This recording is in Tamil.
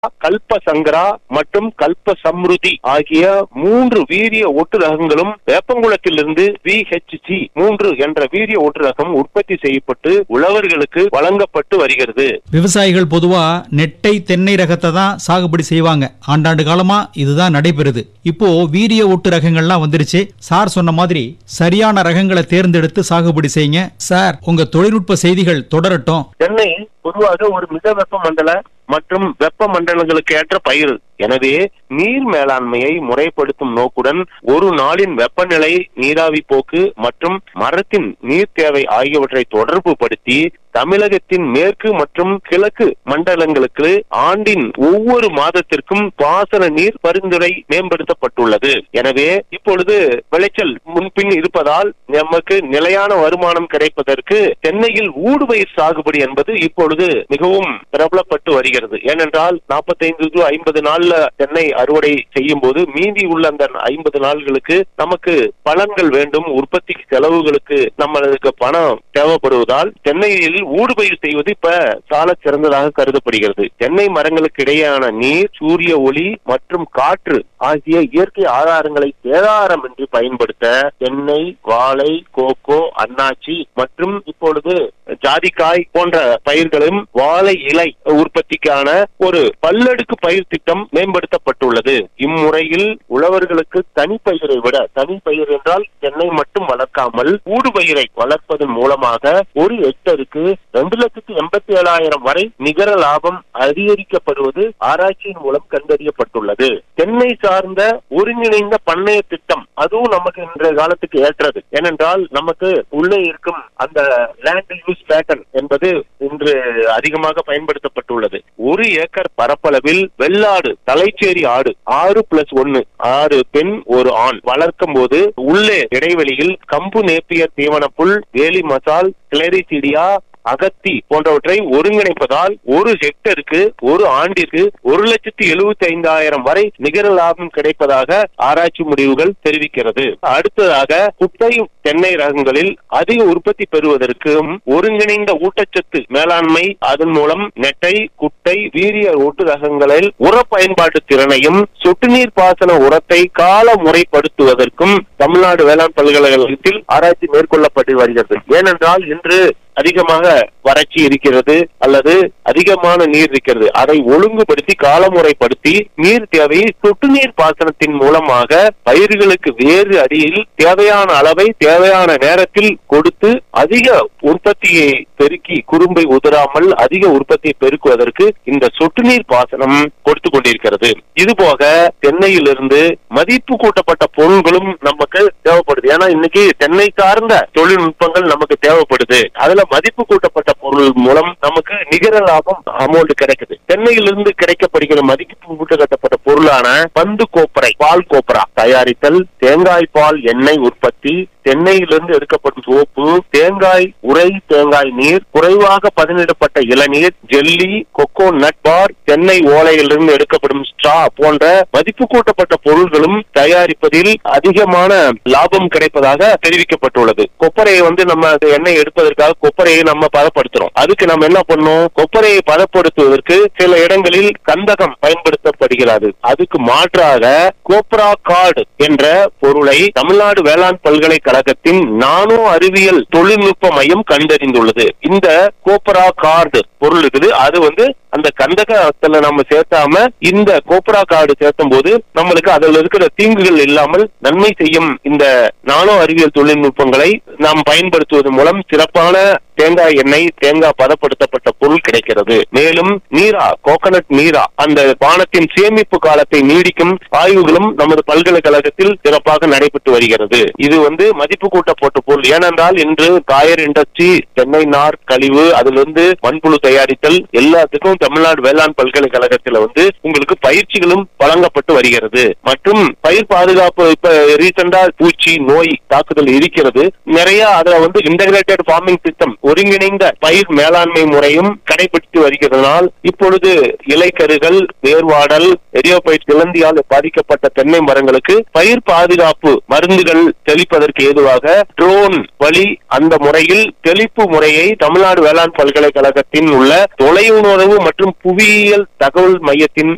கல்ப சங்கரா மற்றும் கல்ப சம்ருதி ஆகிய மூன்று வீரிய ஒட்டு ரகங்களும் வேப்பங்குளத்திலிருந்து விஹெச்சி மூன்று என்ற வீரிய ஒட்டு ரகம் உற்பத்தி செய்யப்பட்டு உழவர்களுக்கு வழங்கப்பட்டு வருகிறது விவசாயிகள் பொதுவா நெட்டை தென்னை ரகத்தை தான் சாகுபடி செய்வாங்க ஆண்டாண்டு காலமா இதுதான் நடைபெறுது இப்போ வீரிய ஒட்டு ரகங்கள்லாம் வந்துருச்சு சார் சொன்ன மாதிரி சரியான ரகங்களை தேர்ந்தெடுத்து சாகுபடி செய்யுங்க சார் உங்க தொழில்நுட்ப செய்திகள் தொடரட்டும் தென்னை பொதுவாக ஒரு மித வெப்பமண்டல மற்றும் வெப்ப மண்டலங்களுக்கு ஏற்ற பயிர் எனவே நீர் மேலாண்மையை முறைப்படுத்தும் நோக்குடன் ஒரு நாளின் வெப்பநிலை நீராவி போக்கு மற்றும் மரத்தின் நீர் தேவை ஆகியவற்றை தொடர்பு படுத்தி தமிழகத்தின் மேற்கு மற்றும் கிழக்கு மண்டலங்களுக்கு ஆண்டின் ஒவ்வொரு மாதத்திற்கும் பாசன நீர் பரிந்துரை மேம்படுத்தப்பட்டுள்ளது எனவே இப்பொழுது விளைச்சல் முன்பின் இருப்பதால் நமக்கு நிலையான வருமானம் கிடைப்பதற்கு தென்னையில் ஊடுபயிர் சாகுபடி என்பது இப்பொழுது மிகவும் பிரபலப்பட்டு வருகிறது ஏனென்றால் 45 டு ஐம்பது நாள்ல தென்னை அறுவடை செய்யும் போது மீதி உள்ள அந்த ஐம்பது நாள்களுக்கு நமக்கு பலன்கள் வேண்டும் உற்பத்தி செலவுகளுக்கு நம்மளுக்கு பணம் தேவைப்படுவதால் தென்னையில் ஊடுபயிர் செய்வது இப்ப சால சிறந்ததாக கருதப்படுகிறது தென்னை மரங்களுக்கு இடையேயான நீர் சூரிய ஒளி மற்றும் காற்று ஆகிய இயற்கை ஆதாரங்களை சேதாரமின்றி பயன்படுத்த தென்னை வாழை கோகோ அன்னாச்சி மற்றும் இப்பொழுது ஜாதிக்காய் போன்ற பயிர்களும் வாழை இலை உற்பத்திக்கான ஒரு பல்லடுக்கு பயிர் திட்டம் மேம்படுத்தப்பட்டுள்ளது இம்முறையில் உழவர்களுக்கு தனிப்பயிரை விட தனிப்பயிர் என்றால் தென்னை மட்டும் வளர்க்காமல் ஊடுபயிரை வளர்ப்பதன் மூலமாக ஒரு ஹெக்டருக்கு ரெண்டு லட்சத்தி எண்பத்தி ஏழாயிரம் வரை நிகர லாபம் அதிகரிக்கப்படுவது ஆராய்ச்சியின் மூலம் கண்டறியப்பட்டுள்ளது தென்னை சார்ந்த ஒருங்கிணைந்த பண்ணைய திட்டம் அதுவும் நமக்கு இன்றைய காலத்துக்கு ஏற்றது ஏனென்றால் நமக்கு உள்ளே இருக்கும் அந்த லேண்ட் யூஸ் பேட்டர்ன் என்பது இன்று அதிகமாக பயன்படுத்தப்பட்டுள்ளது ஒரு ஏக்கர் பரப்பளவில் வெள்ளாடு தலைச்சேரி ஆடு ஆறு பிளஸ் ஒன்னு ஆறு பெண் ஒரு ஆண் வளர்க்கும் போது உள்ளே இடைவெளியில் கம்பு நேப்பியர் தீவனப்புல் வேலி மசால் கிளரிசீடியா அகத்தி போன்றவற்றை ஒருங்கிணைப்பதால் ஒரு ஹெக்டருக்கு ஒரு ஆண்டிற்கு ஒரு லட்சத்தி எழுபத்தி ஐந்தாயிரம் வரை நிகர லாபம் கிடைப்பதாக ஆராய்ச்சி முடிவுகள் தெரிவிக்கிறது அடுத்ததாக குட்டை தென்னை ரகங்களில் அதிக உற்பத்தி பெறுவதற்கும் ஒருங்கிணைந்த ஊட்டச்சத்து மேலாண்மை அதன் மூலம் நெட்டை குட்டை வீரிய ஊட்டு ரகங்களில் உர பயன்பாட்டு திறனையும் சொட்டு நீர் பாசன உரத்தை கால முறைப்படுத்துவதற்கும் தமிழ்நாடு வேளாண் பல்கலைக்கழகத்தில் ஆராய்ச்சி மேற்கொள்ளப்பட்டு வருகிறது ஏனென்றால் இன்று அதிகமாக வறட்சி இருக்கிறது அல்லது அதிகமான நீர் இருக்கிறது அதை ஒழுங்குபடுத்தி காலமுறைப்படுத்தி நீர் தேவையை சொட்டு நீர் பாசனத்தின் மூலமாக பயிர்களுக்கு வேறு அடியில் தேவையான அளவை தேவையான நேரத்தில் கொடுத்து அதிக உற்பத்தியை பெருக்கி குறும்பை உதிராமல் அதிக உற்பத்தியை பெருக்குவதற்கு இந்த சொட்டு நீர் பாசனம் கொடுத்து கொண்டிருக்கிறது இது போக தென்னையிலிருந்து மதிப்பு கூட்டப்பட்ட பொருள்களும் நமக்கு தேவைப்படுது ஏன்னா இன்னைக்கு தென்னை சார்ந்த தொழில்நுட்பங்கள் நமக்கு தேவைப்படுது அதுல மதிப்பு கூட்டப்பட்ட பொருள் மூலம் நமக்கு நிகர லாபம் அமௌண்ட் கிடைக்குது தென்னையிலிருந்து கிடைக்கப்படுகிற மதிப்பு கூட்டப்பட்ட பொருளான பந்து கோப்பரை பால் கோப்பரா தயாரித்தல் தேங்காய் பால் எண்ணெய் உற்பத்தி தென்னையிலிருந்து எடுக்கப்படும் சோப்பு தேங்காய் உரை தேங்காய் நீர் குறைவாக பதனிடப்பட்ட இளநீர் ஜெல்லி கொக்கோ நட் பார் தென்னை ஓலையிலிருந்து எடுக்கப்படும் ஸ்ட்ரா போன்ற மதிப்பு கூட்டப்பட்ட பொருள்களும் தயாரிப்பதில் அதிகமான லாபம் கிடைப்பதாக தெரிவிக்கப்பட்டுள்ளது கொப்பரையை வந்து நம்ம அது எண்ணெய் எடுப்பதற்காக கொப்பரையை நம்ம பதப்படுத்துறோம் அதுக்கு நம்ம என்ன பண்ணோம் கொப்பரையை பதப்படுத்துவதற்கு சில இடங்களில் கந்தகம் பயன்படுத்தப்படுகிறது அதுக்கு மாற்றாக கோப்ரா கார்டு என்ற பொருளை தமிழ்நாடு வேளாண் பல்கலைக்கழகத்தின் நானோ அறிவியல் தொழில்நுட்ப மையம் கண்டறிந்துள்ளது இந்த கோப்ரா கார்டு பொருள் இருக்குது அது வந்து அந்த கந்தகத்துல நம்ம சேர்த்தாம இந்த கோப்ரா கார்டு சேர்த்தும் போது நம்மளுக்கு அதுல இருக்கிற தீங்குகள் இல்லாமல் நன்மை செய்யும் இந்த நானோ அறிவியல் தொழில்நுட்பங்களை நாம் பயன்படுத்துவதன் மூலம் சிறப்பான தேங்காய் எண்ணெய் தேங்காய் பதப்படுத்தப்பட்ட பொருள் கிடைக்கிறது மேலும் நீரா கோகனட் நீரா அந்த பானத்தின் சேமிப்பு காலத்தை நீடிக்கும் ஆய்வுகளும் நமது பல்கலைக்கழகத்தில் சிறப்பாக நடைபெற்று வருகிறது இது வந்து மதிப்பு கூட்டப்பட்ட பொருள் ஏனென்றால் இன்று காயர் இண்டஸ்ட்ரி தென்னை நார் கழிவு அதிலிருந்து மண்புழு தயாரித்தல் எல்லாத்துக்கும் தமிழ்நாடு வேளாண் பல்கலைக்கழகத்துல வந்து உங்களுக்கு பயிற்சிகளும் வழங்கப்பட்டு வருகிறது மற்றும் பயிர் பாதுகாப்பு இப்ப ரீசெண்டா பூச்சி நோய் தாக்குதல் இருக்கிறது நிறைய அதுல வந்து இன்டகிரேட்டட் ஃபார்மிங் சிஸ்டம் ஒருங்கிணைந்த பயிர் மேலாண்மை முறையும் கடைபிடித்து வருகிறதனால் இப்பொழுது இலைக்கருகள் வேர்வாடல் எரியோபைட் சிலந்தியால் பாதிக்கப்பட்ட தென்னை மரங்களுக்கு பயிர் பாதுகாப்பு மருந்துகள் தெளிப்பதற்கு ஏதுவாக ட்ரோன் வழி அந்த முறையில் தெளிப்பு முறையை தமிழ்நாடு வேளாண் பல்கலைக்கழகத்தின் உள்ள தொலையுணர்வு மற்றும் புவியியல் தகவல் மையத்தின்